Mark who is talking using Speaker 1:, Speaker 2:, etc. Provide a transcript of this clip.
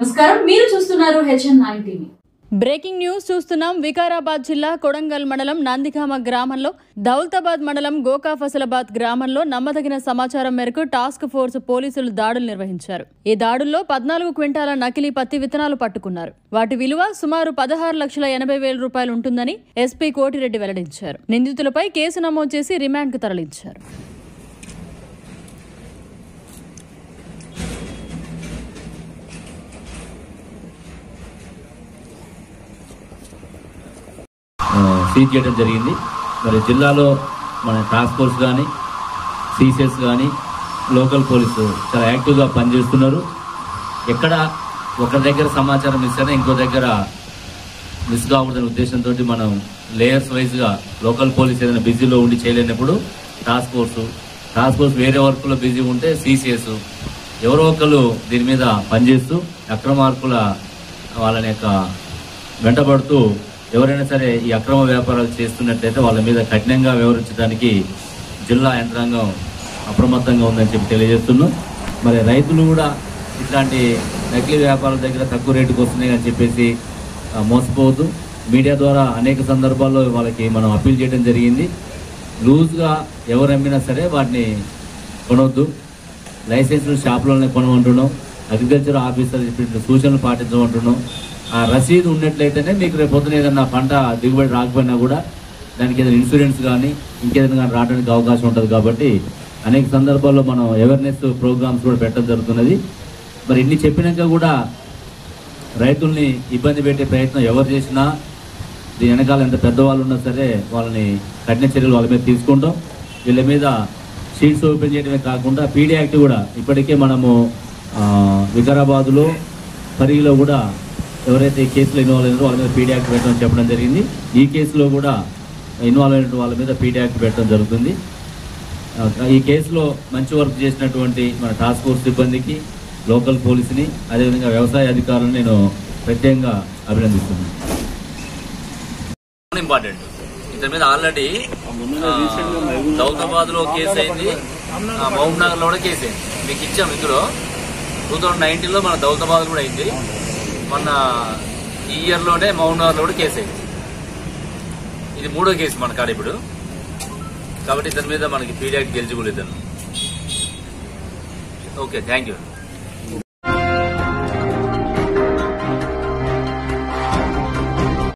Speaker 1: నమస్కారం మీరు చూస్తున్నారు HN nine TV
Speaker 2: breaking news చూస్తున్నాం వికారాబాద్ జిల్లా కొడంగల్ మండలం నందిగామ గ్రామంలో దౌలతాబాద్ మండలం గోకా ఫసలాబాద్ గ్రామంలో నమ్మదగిన సమాచారం మేరకు టాస్క్ ఫోర్స్ పోలీసులు దాడులు నిర్వహించారు ఈ దాడుల్లో పద్నాలుగు క్వింటాల నకిలీ పత్తి విత్తనాలు పట్టుకున్నారు వాటి విలువ సుమారు పదహారు లక్షల ఎనభై వేల రూపాయలు ఉంటుందని ఎస్పీ కోటిరెడ్డి వెల్లడించారు నిందితులపై కేసు నమోదు చేసి రిమాండ్కు తరలించారు
Speaker 3: ఆ, సీజ్ చేయడం జరిగింది మరి జిల్లాలో మన టాస్క్ ఫోర్స్ కానీ సీసెస్ కానీ లోకల్ పోలీసు చాలా యాక్టివ్గా పనిచేస్తున్నారు ఎక్కడ ఒక దగ్గర సమాచారం మిస్ అయినా ఇంకో దగ్గర మిస్ కాకూడదనే ఉద్దేశంతో మనం లేయర్స్ వైజ్గా లోకల్ పోలీస్ ఏదైనా బిజీలో ఉండి చేయలేనప్పుడు టాస్క్ ఫోర్స్ టాస్క్ ఫోర్స్ వేరే వర్క్లో బిజీ ఉంటే సీసీఎస్ ఎవరో ఒకరు దీని మీద పనిచేస్తూ అక్రమార్కుల వాళ్ళని యొక్క వెంటబడుతూ ఎవరైనా సరే ఈ అక్రమ వ్యాపారాలు చేస్తున్నట్లయితే వాళ్ళ మీద కఠినంగా వ్యవహరించడానికి జిల్లా యంత్రాంగం అప్రమత్తంగా ఉందని చెప్పి తెలియజేస్తున్నాం మరి రైతులు కూడా ఇట్లాంటి నకిలీ వ్యాపారాల దగ్గర తక్కువ రేటుకి వస్తున్నాయి అని చెప్పేసి ఆ, మోసపోవద్దు మీడియా ద్వారా అనేక సందర్భాల్లో వాళ్ళకి మనం అప్పీల్ చేయడం జరిగింది లూజ్గా ఎవరు అమ్మినా సరే వాటిని కొనవద్దు లైసెన్స్ షాపులోనే కొనమంటున్నాం అగ్రికల్చర్ ఆఫీసర్ చెప్పిన సూచనలు పాటించమంటున్నాం ఆ రసీదు ఉన్నట్లయితేనే మీకు రేపు పొద్దున ఏదన్నా పంట దిగుబడి రాకపోయినా కూడా దానికి ఏదైనా ఇన్సూరెన్స్ కానీ ఇంకేదైనా కానీ రావడానికి అవకాశం ఉంటుంది కాబట్టి అనేక సందర్భాల్లో మనం అవేర్నెస్ ప్రోగ్రామ్స్ కూడా పెట్టడం జరుగుతున్నది మరి ఇన్ని చెప్పినాక కూడా రైతుల్ని ఇబ్బంది పెట్టే ప్రయత్నం ఎవరు చేసినా దీని వెనకాల ఎంత పెద్దవాళ్ళు ఉన్నా సరే వాళ్ళని కఠిన చర్యలు వాళ్ళ మీద తీసుకుంటాం వీళ్ళ మీద షీట్స్ ఓపెన్ చేయడమే కాకుండా పీడీ యాక్ట్ కూడా ఇప్పటికే మనము ఆ, వికారాబాద్లో పరిగిలో కూడా ఎవరైతే ఈ కేసులో ఇన్వాల్వ్ అయినారో వాళ్ళ మీద పీడీ యాక్ట్ పెట్టడం చెప్పడం జరిగింది ఈ కేసులో కూడా ఇన్వాల్వ్ అయిన వాళ్ళ మీద పీడీ యాక్ట్ పెట్టడం జరుగుతుంది ఆ, ఈ కేసులో మంచి వర్క్ చేసినటువంటి మన టాస్క్ ఫోర్స్ సిబ్బందికి లోకల్ పోలీసుని అదేవిధంగా వ్యవసాయ అధికారులను నేను ప్రత్యేకంగా అభినందిస్తున్నాను ఇంపార్టెంట్ ఇతని మీద ఆల్రెడీ దౌలతాబాద్ లో కేసు అయింది మహబూబ్ నగర్ లో కూడా కేసు అయింది మీకు ఇచ్చాం ఇందులో టూ థౌజండ్ నైన్టీన్ లో మన దౌలతాబాద్ కూడా అయింది మొన్న ఈ ఇయర్ లోనే మహబూబ్ నగర్ లో కూడా కేసు అయింది ఇది మూడో కేసు మన కాడ ఇప్పుడు కాబట్టి ఇతని మీద మనకి పీడియాక్ గెలిచిపోలేదు ఓకే థ్యాంక్ యూ